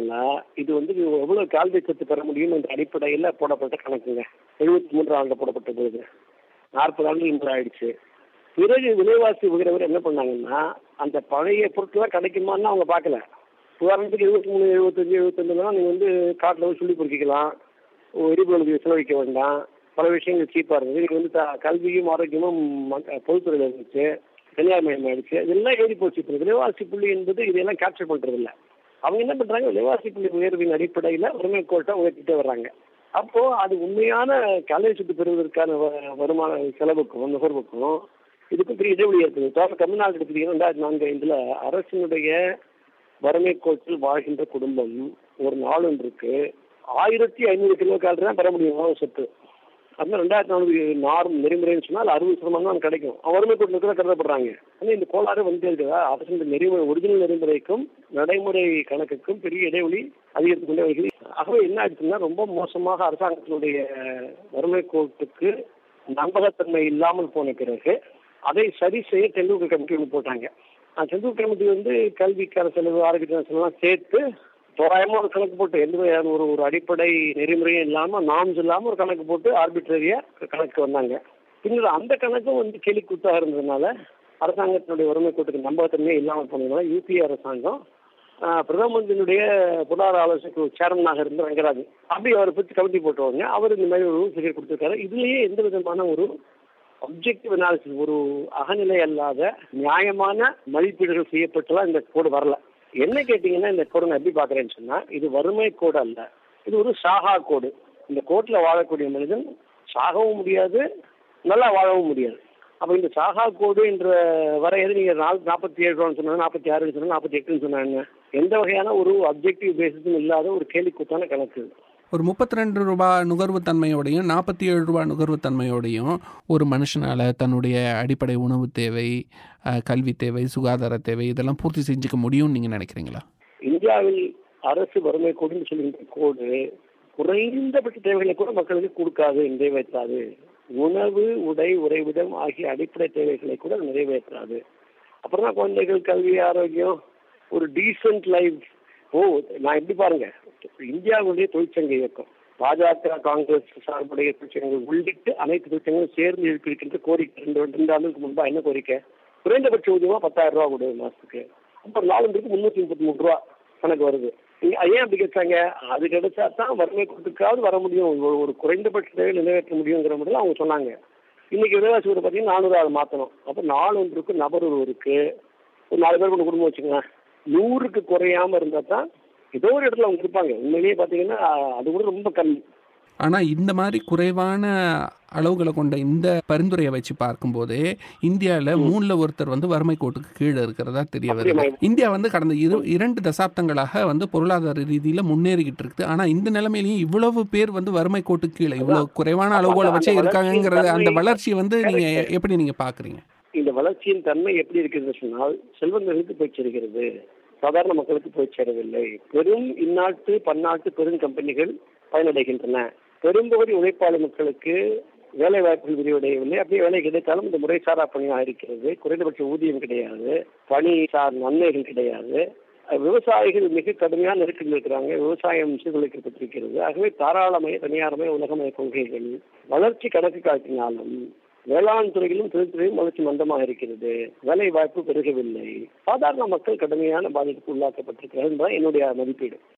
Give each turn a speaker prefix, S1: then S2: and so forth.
S1: என்னன்னா இது வந்து எவ்வளவு கால்வி சத்து பெற முடியும் என்ற அடிப்படையில் போடப்பட்ட கணக்குங்க எழுபத்தி மூன்று ஆண்டு போடப்பட்ட போது நாற்பது ஆண்டு இன்று ஆயிடுச்சு பிறகு விலைவாசி உயர்வர் என்ன பண்ணாங்கன்னா அந்த பழைய பொருட்கள்லாம் கிடைக்குமான்னு அவங்க பார்க்கல உதாரணத்துக்கு எழுபத்தி மூணு எழுபத்தஞ்சு எழுபத்தஞ்சுலாம் நீங்கள் வந்து காட்டில் வந்து சொல்லி பொறுக்கிக்கலாம் எரிபொருளுக்கு செலவழிக்க வேண்டாம் பல விஷயங்கள் சீப்பாக இருந்தது இன்னைக்கு வந்து த- கல்வியும் ஆரோக்கியமும் மக்க- பொதுத்துறையில் இருந்துச்சு தனியார் மயம் ஆயிடுச்சு இதெல்லாம் ஏறி போச்சு இப்போ விலைவாசி புள்ளி என்பது இதெல்லாம் கேப்சர் பண்றது இல்ல அவங்க என்ன பண்றாங்க விலைவாசி புள்ளி உயர்வின் அடிப்படையில் வறுமை கோட்டை உயர்த்திட்டே வர்றாங்க அப்போ அது உண்மையான கலை சுட்டு பெறுவதற்கான வ- வருமான செலவுக்கும் நுகர்வுக்கும் இதுக்கும் பெரிய இடைவெளி இருக்குது தவிர தமிழ்நாடு எடுத்துக்கிட்டீங்கன்னா ரெண்டாயிரத்தி நான்கு ஐந்துல அரசினுடைய வறுமை கோட்டில் வாழ்கின்ற குடும்பம் ஒரு நாளொன்றுக்கு ஆயிரத்தி ஐநூறு கிலோ கேலரி தான் பெற முடியும் உணவு சத்து அது ரெண்டாயிரத்தி நானூறு நார்ம் நெறிமுறைன்னு சொன்னால் அறுபது சதமானம் தான் கிடைக்கும் அவன் வறுமை கோட்டில் இருக்கிற கருதப்படுறாங்க ஆனால் இந்த கோளாறு வந்துட்டே இருக்குதா அரசின் நெறிமுறை ஒரிஜினல் நெறிமுறைக்கும் நடைமுறை கணக்குக்கும் பெரிய இடைவெளி அதிகரித்து கொண்டே வருகிறது ஆகவே என்ன ஆயிடுச்சுன்னா ரொம்ப மோசமாக அரசாங்கத்தினுடைய வறுமை கோட்டுக்கு நம்பகத்தன்மை இல்லாமல் போன பிறகு அதை சரி செய்ய டெண்டுல்கர் கமிட்டி ஒன்று போட்டாங்க அந்த டெண்டுல்கர் கமிட்டி வந்து கல்விக்கான செலவு ஆரோக்கியக்கான செலவுலாம் சேர்த்து தோராயமா ஒரு கணக்கு போட்டு எந்த வகையான ஒரு ஒரு அடிப்படை நெறிமுறையும் இல்லாம நாம்ஸ் இல்லாம ஒரு கணக்கு போட்டு ஆர்பிட்ரரியா கணக்கு வந்தாங்க பின்னர் அந்த கணக்கும் வந்து கேலிக்கூத்தாக இருந்ததுனால அரசாங்கத்தினுடைய வறுமை கூட்டுக்கு நம்பகத்தன்மையே இல்லாமல் போனதுனால யூபிஏ அரசாங்கம் ஆஹ், பிரதம மந்திரியினுடைய பொருளாதார ஆலோசனைக்கு சேர்மனாக இருந்த ரங்கராஜ் அப்படி அவரை பற்றி கமிட்டி போட்டவங்க அவர் இந்த மாதிரி ஒரு ரூல் ஃபிகர் கொடுத்துருக்காரு இதுலயே எந்த விதமான ஒரு அப்ஜெக்டிவ் அனாலிசிஸ் ஒரு அகநிலை அல்லாத நியாயமான மதிப்பீடுகள் செய்யப்பட்டுலாம் இந்த கோடு வரல என்ன கேட்டீங்கன்னா இந்த கோடு நான் எப்படி பாக்குறேன்னு சொன்னா இது வறுமை கோடு அல்ல இது ஒரு சாகா கோடு இந்த கோட்ல வாழக்கூடிய மனிதன் சாகவும் முடியாது நல்லா வாழவும் முடியாது அப்ப இந்த சாகா கோடு என்ற வரையறை நீங்க நாலு நாற்பத்தி ஏழு ரூபான்னு சொன்னா நாற்பத்தி ஆறுன்னு சொன்னா நாற்பத்தி எட்டுன்னு சொன்னாங்க எந்த வகையான ஒரு அப்ஜெக்டிவ் பேசிஸும் இல்லாத ஒரு கேலிக்கூத்தான கணக்கு
S2: ஒரு முப்பத்தி ரெண்டு ரூபாய் நுகர்வு தன்மையோடையும் நாற்பத்தி ஏழு ரூபாய் நுகர்வு தன்மையோடையும் ஒரு மனுஷனால் தன்னுடைய அடிப்படை உணவு தேவை அஹ், கல்வி தேவை சுகாதார தேவை இதெல்லாம் பூர்த்தி செஞ்சுக்க முடியும்னு நீங்கள் நினைக்கிறீங்களா
S1: இந்தியாவில் அரசு வறுமை கோடுன்னு சொல்லுகின்ற கோடு குறைந்தபட்ச தேவைகளை கூட மக்களுக்கு கொடுக்காது நிறைவேற்றாது உணவு உடை உறைவிடம் ஆகிய அடிப்படை தேவைகளை கூட நிறைவேற்றாது அப்புறம் தான் குழந்தைகள் கல்வி ஆரோக்கியம் ஒரு டீசென்ட் லைஃப் ஓ நான் எப்படி பாருங்க இந்தியாவுடைய தொழிற்சங்க இயக்கம் பாஜக காங்கிரஸ் சார்புடைய தொழிற்சங்கங்கள் உள்ளிட்டு அனைத்து தொழிற்சங்களும் சேர்ந்து இருக்கின்ற கோரிக்கை ரெண்டு ரெண்டு ஆண்டுக்கு முன்பா என்ன கோரிக்கை குறைந்தபட்ச ஊதியமா பத்தாயிரம் ரூபா கொடு மாசத்துக்கு அப்புறம் நாலு முன்னூத்தி முப்பத்தி மூணு ரூபா கணக்கு வருது நீங்க அது ஏன் அப்படி கிடைச்சாங்க அது கிடைச்சா தான் வறுமை கொடுத்துக்காவது வர முடியும் ஒரு- ஒரு குறைந்தபட்ச தேவை நிறைவேற்ற முடியுங்கிற மட்டும் அவங்க சொன்னாங்க இன்னைக்கு விலைவாசி ஒரு பார்த்தீங்கன்னா நானூறு அதை மாற்றணும் அப்போ நாலு ஒன்றுக்கு நபர் ஒருவருக்கு ஒரு நாலு பேர் கொண்டு குடும்பம் வச்சுக்கோங்க நூறுக்கு குறையாம இருந்தா தான் ஏதோ ஒரு இடத்துல அவங்க இருப்பாங்க உண்மையிலேயே பார்த்தீங்கன்னா அது கூட ரொம்ப கம்மி
S2: ஆனால் இந்த மாதிரி குறைவான அளவுகளை கொண்ட இந்த பரிந்துரையை வச்சு பார்க்கும்போதே இந்தியாவில் மூணில் ஒருத்தர் வந்து வறுமை கோட்டுக்கு கீழே இருக்கிறதா தெரிய வருது
S1: அப்படியா?
S2: இந்தியா வந்து கடந்த இரு இரண்டு தசாப்தங்களாக வந்து பொருளாதார ரீதியில் முன்னேறிக்கிட்டு இருக்குது ஆனால் இந்த நிலைமையிலையும் இவ்வளவு பேர் வந்து வறுமை கோட்டுக்கு கீழே இவ்வளவு குறைவான அளவுகளை வச்சே
S1: அந்த
S2: இருக்காங்கங்கிறது அந்த
S1: வளர்ச்சியின்
S2: வளர்ச்சி வந்து நீங்க
S1: Correct.
S2: எப்படி நீங்க பாக்குறீங்க
S1: இந்த வளர்ச்சியின் தன்மை எப்படி இருக்கிறது சொன்னால் செல்வந்தர்களுக்கு போய் சேர்கிறது சாதாரண மக்களுக்கு போய் சேரவில்லை பெரும் இந்நாட்டு பன்னாட்டு பெரும் கம்பெனிகள் பயனடைகின்றன பெரும்பகுதி உழைப்பாளி மக்களுக்கு வேலை வாய்ப்புகள் விரிவடையவில்லை அப்படியே வேலை கிடைத்தாலும் இந்த முறைசாரா பணியாக இருக்கிறது குறைந்தபட்ச ஊதியம் கிடையாது பணி சார் நன்மைகள் கிடையாது விவசாயிகள் மிக கடுமையான நெருக்கடியில் இருக்கிறாங்க விவசாயம் சீர்குலைக்கப்பட்டிருக்கிறது ஆகவே தாராளமய தனியார்மய உலகமய கொள்கைகள் வளர்ச்சி கணக்கு காட்டினாலும் வேளாண் துறையிலும் தொழில்துறையும் வளர்ச்சி மந்தமாக இருக்கிறது வேலை வாய்ப்பு பெருகவில்லை சாதாரண மக்கள் கடுமையான பாதிப்புக்கு உள்ளாக்கப்பட்டிருக்கிறார்கள் என்பதுதான் என்னுடைய மதிப்பீடு